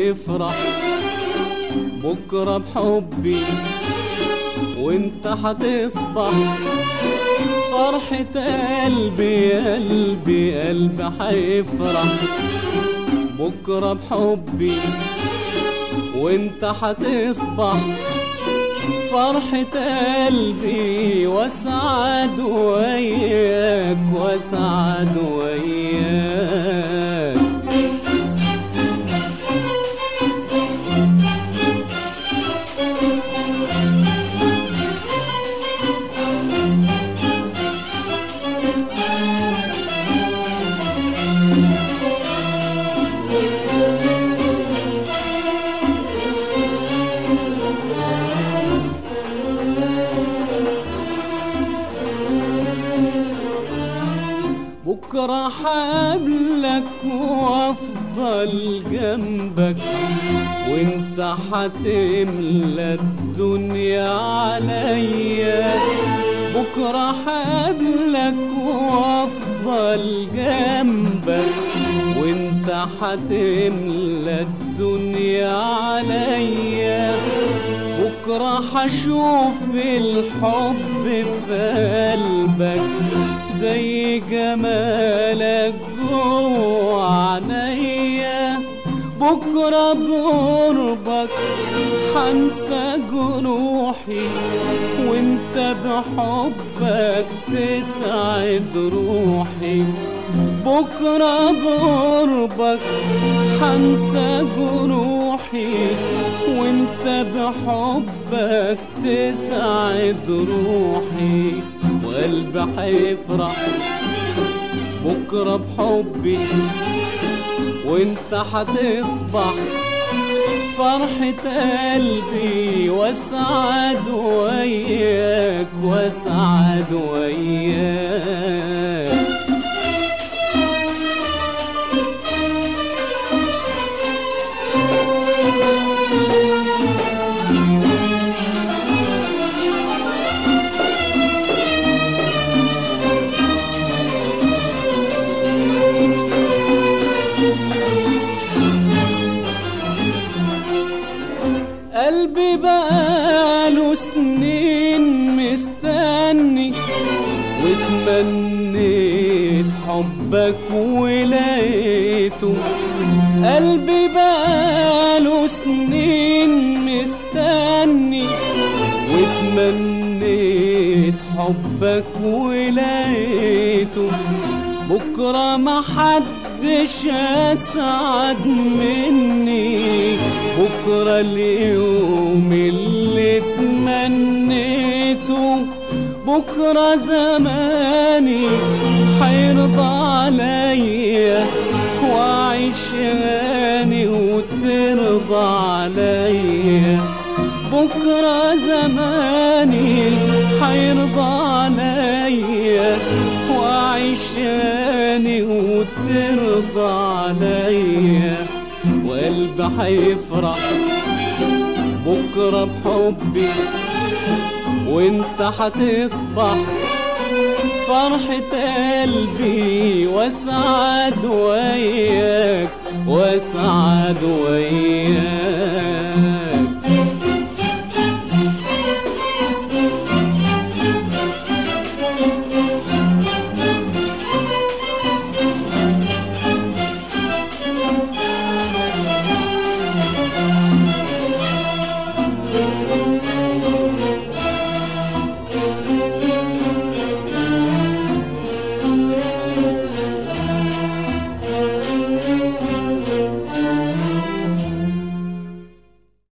حيفرح بكرة بحبي وانت حتصبح فرحة قلبي قلبي قلبي حيفرح بكرة بحبي وانت حتصبح فرحة قلبي واسعد وياك واسعد وياك بكرة حقابلك وافضل جنبك وانت حتملى الدنيا عليا بكرة حقابلك وافضل جنبك وانت حتملى الدنيا عليا بكرة حشوف الحب في قلبك زي جمالك جوه عينيا بكرة بقربك حنسى جروحي وانت بحبك تسعد روحي بكرة بقربك حنسى جروحي وانت بحبك تسعد روحي وقلبي حيفرح بكرة بحبي وانت حتصبح فرحة قلبي واسعد وياك واسعد وياك قلبي بقاله سنين مستني واتمنيت حبك ولقيته قلبي بقاله سنين مستني واتمنيت حبك ولقيته بكرة ما حدش أسعد مني بكرة اليوم اللي اتمنيته بكرة زماني حيرضى عليا وأعيش غاني وترضى عليا بكرة زماني حيرضى عليا وأعيش غاني وترضى عليا وقلبي حيفرح بكرة بحبي وانت حتصبح فرحة قلبي واسعد وياك واسعد وياك